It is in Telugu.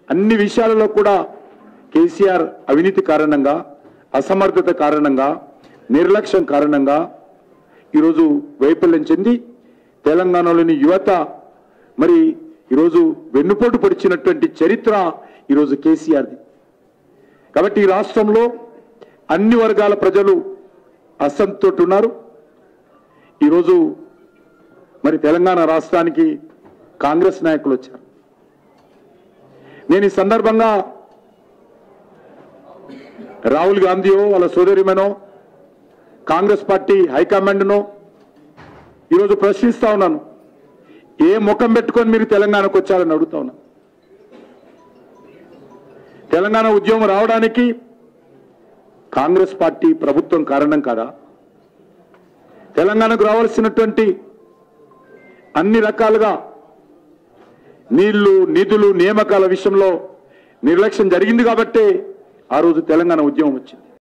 అన్ని విషయాలలో కూడా కేసీఆర్ అవినీతి కారణంగా అసమర్థత కారణంగా నిర్లక్ష్యం కారణంగా ఈరోజు వైఫల్యం చెంది తెలంగాణలోని యువత మరి ఈరోజు వెన్నుపోటు పొడిచినటువంటి చరిత్ర ఈరోజు కేసీఆర్ది కాబట్టి ఈ రాష్ట్రంలో అన్ని వర్గాల ప్రజలు అసంతోటి ఉన్నారు ఈరోజు మరి తెలంగాణ రాష్ట్రానికి కాంగ్రెస్ నాయకులు వచ్చారు నేను ఈ సందర్భంగా రాహుల్ గాంధీయో వాళ్ళ సోదరిమనో కాంగ్రెస్ పార్టీ హైకమాండ్నో ఈరోజు ప్రశ్నిస్తా ఉన్నాను ఏ ముఖం పెట్టుకొని మీరు తెలంగాణకు వచ్చారని అడుగుతా ఉన్నాను తెలంగాణ ఉద్యమం రావడానికి కాంగ్రెస్ పార్టీ ప్రభుత్వం కారణం కాదా తెలంగాణకు రావాల్సినటువంటి అన్ని రకాలుగా నీళ్లు నిధులు నియామకాల విషయంలో నిర్లక్ష్యం జరిగింది కాబట్టే ఆ రోజు తెలంగాణ ఉద్యమం వచ్చింది